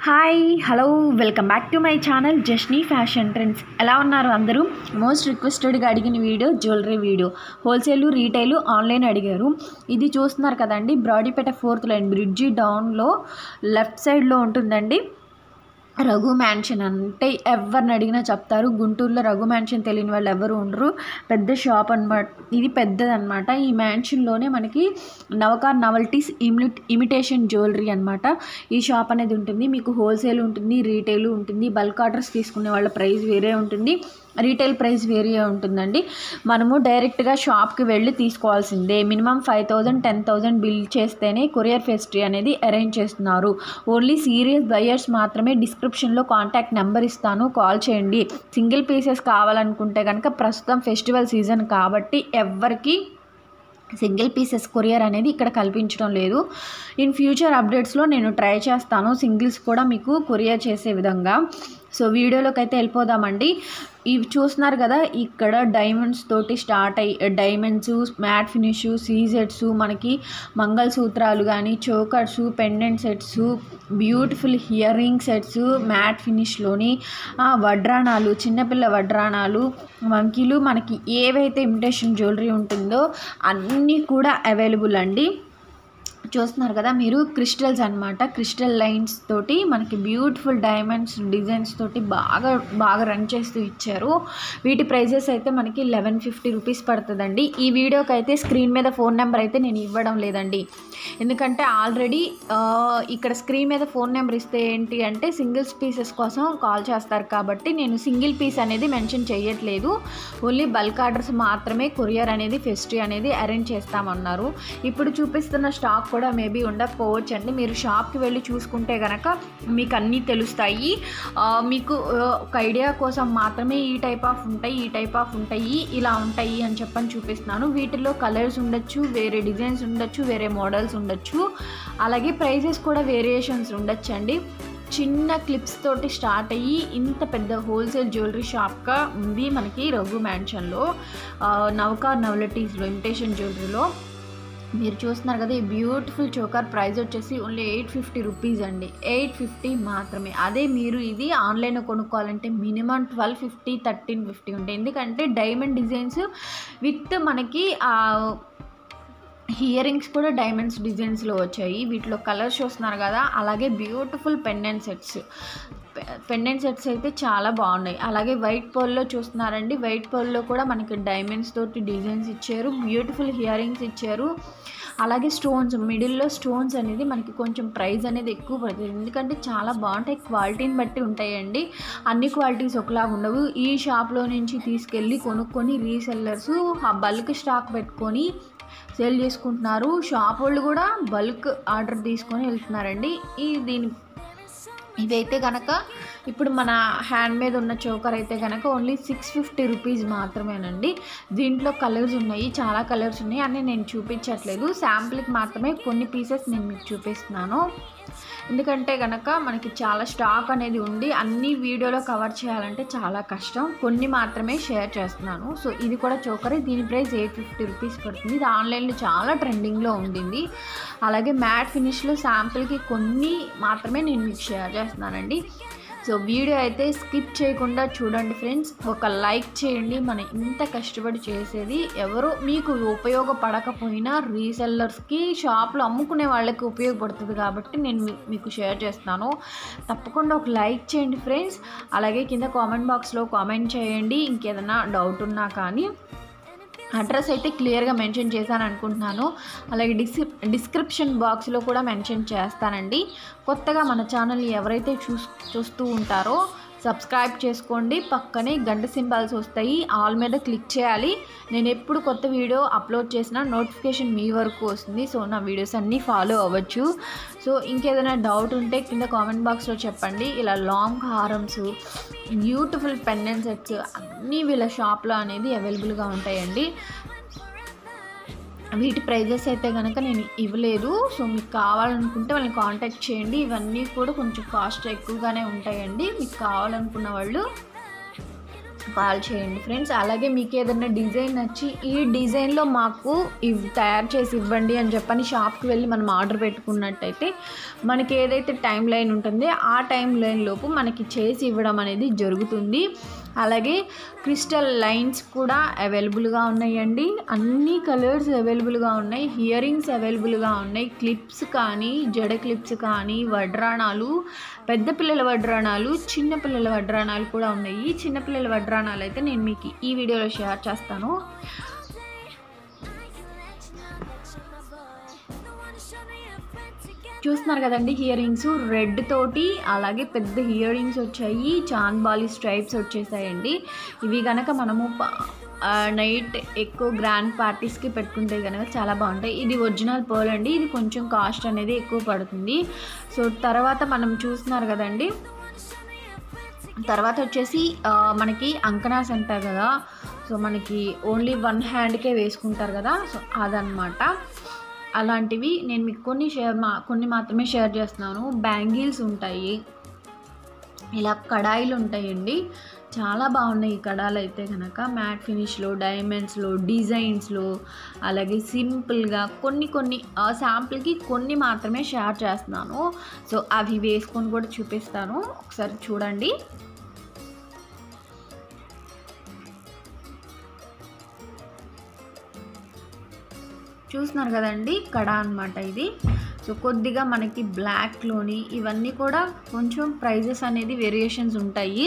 hi hello welcome back to my channel జస్నీ fashion trends ఎలా ఉన్నారు అందరూ మోస్ట్ రిక్వెస్టెడ్గా అడిగిన video jewellery video wholesale retail online అడిగారు ఇది చూస్తున్నారు కదండి బ్రాడీపేట ఫోర్త్ లైన్ బ్రిడ్జి డౌన్లో లెఫ్ట్ సైడ్లో ఉంటుందండి రఘు మ్యాన్షన్ అంటే ఎవరిని అడిగినా చెప్తారు గుంటూరులో రఘు మ్యాన్షన్ తెలియని వాళ్ళు ఎవరు ఉండరు పెద్ద షాప్ అనమాట ఇది పెద్దదన్నమాట ఈ మ్యాన్షన్లోనే మనకి నవకార్ నవల్టీస్ ఇమిట్ ఇమిటేషన్ జ్యువెలరీ అనమాట ఈ షాప్ అనేది ఉంటుంది మీకు హోల్సేల్ ఉంటుంది రీటైల్ ఉంటుంది బల్క్ ఆర్డర్స్ తీసుకునే వాళ్ళ ప్రైస్ వేరే ఉంటుంది రీటైల్ ప్రైస్ వేరే ఉంటుందండి మనము డైరెక్ట్గా షాప్కి వెళ్ళి తీసుకోవాల్సిందే minimum five thousand ten thousand bill చేస్తేనే కొరియర్ ఫెస్ట్రీ అనేది అరేంజ్ చేస్తున్నారు ఓన్లీ సీరియస్ బయర్స్ మాత్రమే డిస్క్రిప్షన్లో కాంటాక్ట్ నెంబర్ ఇస్తాను కాల్ చేయండి సింగిల్ పీసెస్ కావాలనుకుంటే కనుక ప్రస్తుతం ఫెస్టివల్ సీజన్ కాబట్టి ఎవ్వరికి సింగిల్ పీసెస్ కొరియర్ అనేది ఇక్కడ కల్పించడం లేదు ఇన్ ఫ్యూచర్ అప్డేట్స్లో నేను ట్రై చేస్తాను సింగిల్స్ కూడా మీకు కొరియర్ చేసే విధంగా సో వీడియోలోకి అయితే వెళ్ళిపోదామండి ఇవి చూస్తున్నారు కదా ఇక్కడ డైమండ్స్ తోటి స్టార్ట్ అయ్యి డైమండ్స్ మ్యాట్ ఫినిష్ సీజెట్స్ మనకి మంగళసూత్రాలు కానీ chokers pendant sets beautiful ear ring sets matte ఫినిష్లోని వడ్రాణాలు చిన్నపిల్ల వడ్రాణాలు వంకీలు మనకి ఏవైతే ఇమిటేషన్ జ్యువెలరీ ఉంటుందో అన్నీ కూడా అవైలబుల్ అండి చూస్తున్నారు కదా మీరు క్రిస్టల్స్ అనమాట క్రిస్టల్ లైన్స్ తోటి మనకి బ్యూటిఫుల్ డైమండ్స్ డిజైన్స్ తోటి బాగా బాగా రన్ చేస్తూ ఇచ్చారు వీటి ప్రైజెస్ అయితే మనకి లెవెన్ ఫిఫ్టీ రూపీస్ పడుతుందండి ఈ వీడియోకి అయితే స్క్రీన్ మీద ఫోన్ నెంబర్ అయితే నేను ఇవ్వడం లేదండి ఎందుకంటే ఆల్రెడీ ఇక్కడ స్క్రీన్ మీద ఫోన్ నెంబర్ ఇస్తే ఏంటి అంటే సింగిల్స్ పీసెస్ కోసం కాల్ చేస్తారు కాబట్టి నేను సింగిల్ పీస్ అనేది మెన్షన్ చేయట్లేదు ఓన్లీ బల్క్ ఆర్డర్స్ మాత్రమే కొరియర్ అనేది ఫెస్ట్రీ అనేది అరేంజ్ చేస్తామన్నారు ఇప్పుడు చూపిస్తున్న స్టాక్ కూడా మేబీ ఉండకపోవచ్చు అండి మీరు షాప్కి వెళ్ళి చూసుకుంటే కనుక మీకు అన్నీ తెలుస్తాయి మీకు ఒక ఐడియా కోసం మాత్రమే ఈ టైప్ ఆఫ్ ఉంటాయి ఈ టైప్ ఆఫ్ ఉంటాయి ఇలా ఉంటాయి అని చెప్పని చూపిస్తున్నాను వీటిలో కలర్స్ ఉండొచ్చు వేరే డిజైన్స్ ఉండొచ్చు వేరే మోడల్స్ ఉండొచ్చు అలాగే ప్రైజెస్ కూడా వేరియేషన్స్ ఉండొచ్చు అండి చిన్న క్లిప్స్ తోటి స్టార్ట్ అయ్యి ఇంత పెద్ద హోల్సేల్ జ్యువెలరీ షాప్గా ఉంది మనకి రఘు మ్యాన్షన్లో నవకార్ నవలటీస్లో ఇమిటేషన్ జ్యువెలరీలో మీరు చూస్తున్నారు కదా ఈ బ్యూటిఫుల్ చోకర్ ప్రైస్ వచ్చేసి ఓన్లీ ఎయిట్ ఫిఫ్టీ రూపీస్ అండి ఎయిట్ ఫిఫ్టీ మాత్రమే అదే మీరు ఇది ఆన్లైన్లో కొనుక్కోవాలంటే minimum twelve fifty thirteen fifty ఉంటాయి ఎందుకంటే డైమండ్ డిజైన్స్ విత్ మనకి ఇయర్ రింగ్స్ కూడా డైమండ్స్ డిజైన్స్లో వచ్చాయి వీటిలో కలర్స్ చూస్తున్నారు కదా అలాగే beautiful pendant sets pendant sets అయితే చాలా బాగున్నాయి అలాగే వైట్ పోల్లో చూస్తున్నారండి వైట్ పోల్లో కూడా మనకి డైమండ్స్ తోటి డిజైన్స్ ఇచ్చారు బ్యూటిఫుల్ ఇయర్ రింగ్స్ ఇచ్చారు అలాగే స్టోన్స్ మిడిల్లో స్టోన్స్ అనేది మనకి కొంచెం ప్రైస్ అనేది ఎక్కువ పడుతుంది ఎందుకంటే చాలా బాగుంటాయి క్వాలిటీని బట్టి ఉంటాయండి అన్ని క్వాలిటీస్ ఒకలాగా ఉండవు ఈ షాప్లో నుంచి తీసుకెళ్ళి కొనుక్కొని రీసెల్లర్స్ ఆ బల్క్ స్టాక్ పెట్టుకొని సేల్ చేసుకుంటున్నారు షాప్ వాళ్ళు కూడా బల్క్ ఆర్డర్ తీసుకొని వెళ్తున్నారండి ఈ దీని ఇదైతే కనుక ఇప్పుడు మన హ్యాండ్ మీద ఉన్న చోకర్ అయితే కనుక ఓన్లీ సిక్స్ ఫిఫ్టీ రూపీస్ మాత్రమేనండి దీంట్లో కలర్స్ ఉన్నాయి చాలా కలర్స్ ఉన్నాయి అని నేను చూపించట్లేదు శాంపుల్కి మాత్రమే కొన్ని పీసెస్ నేను మీకు చూపిస్తున్నాను ఎందుకంటే కనుక మనకి చాలా స్టాక్ అనేది ఉండి అన్ని వీడియోలో కవర్ చేయాలంటే చాలా కష్టం కొన్ని మాత్రమే షేర్ చేస్తున్నాను సో ఇది కూడా చోకరే దీని ప్రైస్ ఎయిట్ ఫిఫ్టీ రూపీస్ పడుతుంది ఇది ఆన్లైన్లో చాలా ట్రెండింగ్లో ఉండింది అలాగే మ్యాట్ ఫినిష్లో శాంపుల్కి కొన్ని మాత్రమే నేను మీకు షేర్ చేస్తున్నానండి సో వీడియో అయితే స్కిప్ చేయకుండా చూడండి ఫ్రెండ్స్ ఒక లైక్ చేయండి మనం ఇంత కష్టపడి చేసేది ఎవరు మీకు ఉపయోగపడకపోయినా రీసెల్లర్స్కి షాప్లో అమ్ముకునే వాళ్ళకి ఉపయోగపడుతుంది కాబట్టి నేను మీకు షేర్ చేస్తాను తప్పకుండా ఒక లైక్ చేయండి ఫ్రెండ్స్ అలాగే కింద కామెంట్ బాక్స్లో కామెంట్ చేయండి ఇంకేదైనా డౌట్ ఉన్నా కానీ అడ్రస్ అయితే క్లియర్గా మెన్షన్ చేశాను అనుకుంటున్నాను అలాగే డిస్క్రి డిస్క్రిప్షన్ బాక్స్లో కూడా మెన్షన్ చేస్తానండి కొత్తగా మన ఛానల్ ఎవరైతే చూస్ చూస్తూ ఉంటారో సబ్స్క్రైబ్ చేసుకోండి పక్కనే గంట సింబల్స్ వస్తాయి ఆల్ మీద క్లిక్ చేయాలి నేను ఎప్పుడు కొత్త వీడియో అప్లోడ్ చేసినా నోటిఫికేషన్ మీ వరకు వస్తుంది సో నా వీడియోస్ అన్నీ ఫాలో అవ్వచ్చు సో ఇంకేదైనా డౌట్ ఉంటే కింద కామెంట్ బాక్స్లో చెప్పండి ఇలా లాంగ్ హారమ్స్ బ్యూటిఫుల్ పెండెంట్ సెట్స్ అన్నీ వీళ్ళ షాప్లో అనేది అవైలబుల్గా ఉంటాయండి వీటి ప్రైజెస్ అయితే కనుక నేను ఇవ్వలేదు సో మీకు కావాలనుకుంటే వాళ్ళని కాంటాక్ట్ చేయండి ఇవన్నీ కూడా కొంచెం కాస్ట్ ఎక్కువగానే ఉంటాయండి మీకు కావాలనుకున్న వాళ్ళు కాల్ చేయండి ఫ్రెండ్స్ అలాగే మీకు ఏదైనా డిజైన్ నచ్చి ఈ డిజైన్లో మాకు ఇవి తయారు చేసి ఇవ్వండి అని చెప్పని షాప్కి వెళ్ళి మనం ఆర్డర్ పెట్టుకున్నట్టయితే మనకి ఏదైతే టైం లైన్ ఉంటుందో ఆ టైం లైన్ లోపు మనకి చేసి ఇవ్వడం అనేది జరుగుతుంది అలాగే క్రిస్టల్ లైన్స్ కూడా అవైలబుల్గా ఉన్నాయండి అన్ని కలర్స్ అవైలబుల్గా ఉన్నాయి హియరింగ్స్ అవైలబుల్గా ఉన్నాయి క్లిప్స్ కానీ జడ క్లిప్స్ కానీ వడ్రాణాలు పెద్ద పిల్లల వడ్రాణాలు చిన్న పిల్లల వడ్రాణాలు కూడా ఉన్నాయి చిన్న పిల్లల వడ్రాణాలు అయితే నేను మీకు ఈ వీడియోలో షేర్ చేస్తాను చూస్తున్నారు కదండి హియరింగ్స్ రెడ్ తోటి అలాగే పెద్ద హియరింగ్స్ వచ్చాయి చాంద్బాలి స్ట్రైప్స్ వచ్చేసాయండి ఇవి కనుక మనము నైట్ ఎక్కువ గ్రాండ్ పార్టీస్కి పెట్టుకుంటే కనుక చాలా బాగుంటాయి ఇది ఒరిజినల్ పర్ల్ అండి ఇది కొంచెం కాస్ట్ అనేది ఎక్కువ పడుతుంది సో తర్వాత మనం చూస్తున్నారు కదండి తర్వాత వచ్చేసి ఆ, మనకి అంకనాస్ అంటారు కదా సో మనకి ఓన్లీ వన్ హ్యాండ్కే వేసుకుంటారు కదా సో అదనమాట అలాంటివి నేను మీకు కొన్ని షేర్ మా కొన్ని మాత్రమే షేర్ చేస్తున్నాను బ్యాంగిల్స్ ఉంటాయి ఇలా కడాయిలు ఉంటాయండి చాలా బాగున్నాయి ఈ కడాలు అయితే కనుక మ్యాట్ ఫినిష్లో డైమండ్స్లో డిజైన్స్లో అలాగే సింపుల్గా కొన్ని కొన్ని శాంపుల్కి కొన్ని మాత్రమే షేర్ చేస్తున్నాను సో అవి వేసుకొని కూడా చూపిస్తాను ఒకసారి చూడండి చూస్తున్నారు కదండి కడ అనమాట ఇది సో కొద్దిగా మనకి బ్లాక్లోని ఇవన్నీ కూడా కొంచెం ప్రైజెస్ అనేది వేరియేషన్స్ ఉంటాయి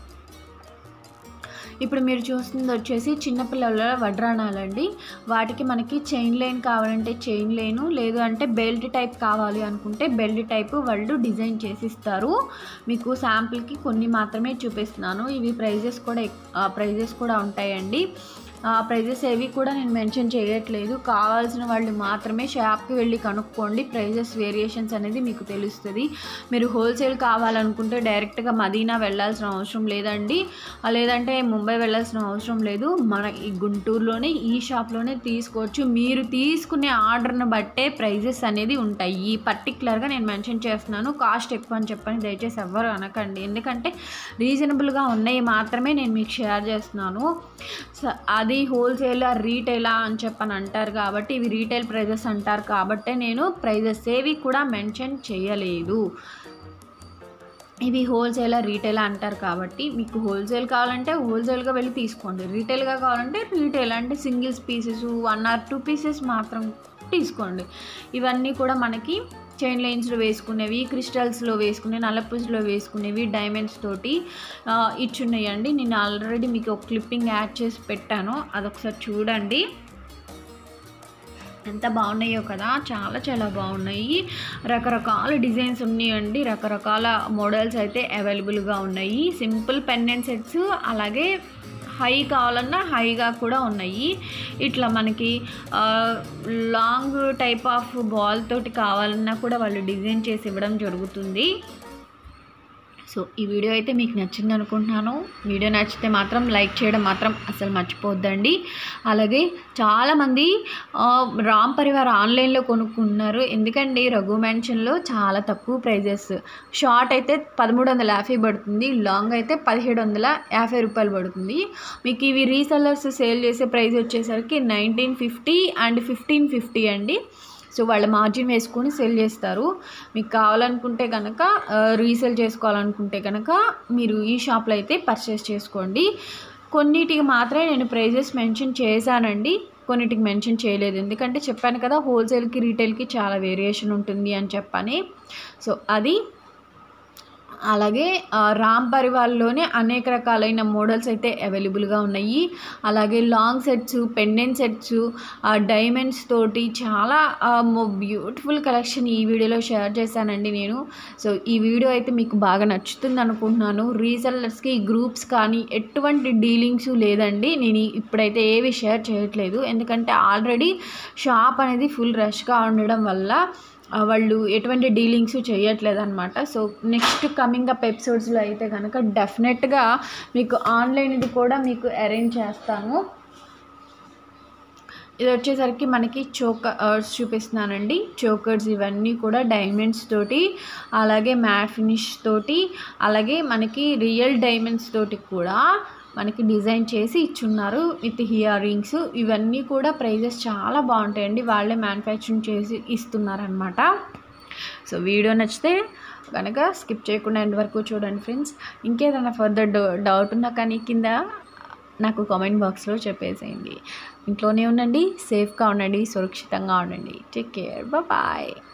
ఇప్పుడు మీరు చూస్తుంది వచ్చేసి చిన్నపిల్లల వడ్రాణాలండి వాటికి మనకి చైన్ లైన్ కావాలంటే చైన్ లైను లేదు అంటే బెల్ట్ టైప్ కావాలి అనుకుంటే బెల్ట్ టైప్ వాళ్ళు డిజైన్ చేసి ఇస్తారు మీకు శాంపుల్కి కొన్ని మాత్రమే చూపిస్తున్నాను ఇవి ప్రైజెస్ కూడా ప్రైజెస్ కూడా ఉంటాయండి ప్రైజెస్ ఏవి కూడా నేను మెన్షన్ చేయట్లేదు కావాల్సిన వాళ్ళు మాత్రమే షాప్కి వెళ్ళి కనుక్కోండి ప్రైజెస్ వేరియేషన్స్ అనేది మీకు తెలుస్తుంది మీరు హోల్సేల్ కావాలనుకుంటే డైరెక్ట్గా మదీనా వెళ్ళాల్సిన అవసరం లేదండి ఆ, లేదంటే ముంబై వెళ్ళాల్సిన అవసరం లేదు మన ఈ గుంటూరులోనే ఈ షాప్లోనే తీసుకోవచ్చు మీరు తీసుకునే ఆర్డర్ని బట్టే ప్రైజెస్ అనేది ఉంటాయి పర్టికులర్గా నేను మెన్షన్ చేస్తున్నాను కాస్ట్ ఎక్కువ అని చెప్పని దయచేసి ఎవ్వరు అనకండి ఎందుకంటే రీజనబుల్గా ఉన్నాయి మాత్రమే నేను మీకు షేర్ చేస్తున్నాను స- అది హోల్సేల్ రీటైలా అని చెప్పని అంటారు కాబట్టి ఇవి రీటైల్ ప్రైజెస్ అంటారు కాబట్టి నేను ప్రైజెస్ ఏవి కూడా మెన్షన్ చేయలేదు ఇవి హోల్సేల్ రీటైల్ అంటారు కాబట్టి మీకు హోల్సేల్ కావాలంటే హోల్సేల్గా వెళ్ళి తీసుకోండి రీటైల్గా కావాలంటే రీటైల్ అంటే singles pieces one or two pieces మాత్రం తీసుకోండి ఇవన్నీ కూడా మనకి చైన్ లైన్స్లో వేసుకునేవి క్రిస్టల్స్లో వేసుకునే నల్లపూసలో వేసుకునేవి డైమండ్స్ తోటి ఆ, ఇచ్చున్నాయండి నేను ఆల్రెడీ మీకు ఒక క్లిప్పింగ్ యాడ్ చేసి పెట్టాను అదొకసారి చూడండి ఎంత బాగున్నాయో కదా చాలా చాలా బాగున్నాయి రకరకాల డిజైన్స్ ఉన్నాయండి రకరకాల మోడల్స్ అయితే అవైలబుల్గా ఉన్నాయి సింపుల్ పెండెంట్ సెట్స్ అలాగే హై కావాలన్నా హైగా కూడా ఉన్నాయి ఇట్లా మనకి ఆ, లాంగ్ టైప్ ఆఫ్ బాల్ తోటి కావాలన్నా కూడా వాళ్ళు డిజైన్ చేసి ఇవ్వడం జరుగుతుంది సో ఈ వీడియో అయితే మీకు నచ్చింది అనుకుంటున్నాను వీడియో నచ్చితే మాత్రం లైక్ చేయడం మాత్రం అసలు మర్చిపోద్దండి అలాగే చాలామంది ఆ, రామ్ పరివార్ ఆన్లైన్లో కొనుక్కుంటున్నారు ఎందుకంటే రఘు మెన్షన్లో చాలా తక్కువ ప్రైజెస్ షార్ట్ అయితే పదమూడు వందల యాభై పడుతుంది లాంగ్ అయితే పదిహేడు వందల యాభై రూపాయలు పడుతుంది మీకు ఇవి రీసెల్లర్స్ సేల్ చేసే ప్రైస్ వచ్చేసరికి nineteen fifty and fifteen fifty అండి సో వాళ్ళ మార్జిన్ వేసుకొని సెల్ చేస్తారు మీకు కావాలనుకుంటే కనుక రీసేల్ చేసుకోవాలనుకుంటే కనుక మీరు ఈ షాప్లో అయితే పర్చేస్ చేసుకోండి కొన్నిటికి మాత్రమే నేను ప్రైజెస్ మెన్షన్ చేశానండి కొన్నిటికి మెన్షన్ చేయలేదు ఎందుకంటే చెప్పాను కదా హోల్సేల్కి రీటైల్కి చాలా వేరియేషన్ ఉంటుంది అని చెప్పని సో అది అలాగే ఆ, రామ్ పరివార్లోనే అనేక రకాలైన మోడల్స్ అయితే అవైలబుల్గా ఉన్నాయి అలాగే long sets pendant sets diamonds తోటి చాలా బ్యూటిఫుల్ కలెక్షన్ ఈ వీడియోలో షేర్ చేశానండి నేను సో ఈ వీడియో అయితే మీకు బాగా నచ్చుతుంది అనుకుంటున్నాను రీసెల్లర్స్కి గ్రూప్స్ కానీ ఎటువంటి డీలింగ్స్ లేదండి నేను ఇప్పుడైతే ఏవి షేర్ చేయట్లేదు ఎందుకంటే ఆల్రెడీ షాప్ అనేది ఫుల్ రష్గా ఉండడం వల్ల ఆ, వాళ్ళు ఎటువంటి డీలింగ్స్ చేయట్లేదు అనమాట సో నెక్స్ట్ కమింగ్ అప్ ఎపిసోడ్స్లో అయితే కనుక డెఫినెట్గా మీకు ఆన్లైన్ది కూడా మీకు అరేంజ్ చేస్తాను ఇది వచ్చేసరికి మనకి చోకర్స్ చూపిస్తున్నానండి చోకర్స్ ఇవన్నీ కూడా డైమండ్స్ తోటి అలాగే మ్యాట్ ఫినిష్ తోటి అలాగే మనకి రియల్ డైమండ్స్ తోటి కూడా మనకి డిజైన్ చేసి ఇచ్చున్నారు విత్ హియర్ రింగ్స్ ఇవన్నీ కూడా ప్రైజెస్ చాలా బాగుంటాయండి వాళ్ళే మ్యానుఫ్యాక్చరింగ్ చేసి ఇస్తున్నారనమాట సో వీడియో నచ్చితే కనుక స్కిప్ చేయకుండా ఎండ్ వరకు చూడండి ఫ్రెండ్స్ ఇంకేదైనా ఫర్దర్ డౌట్ ఉన్నా కానీ కింద నాకు కామెంట్ బాక్స్లో చెప్పేసేయండి ఇంట్లోనే ఉండండి సేఫ్గా ఉండండి సురక్షితంగా ఉండండి టేక్ కేర్ బాయ్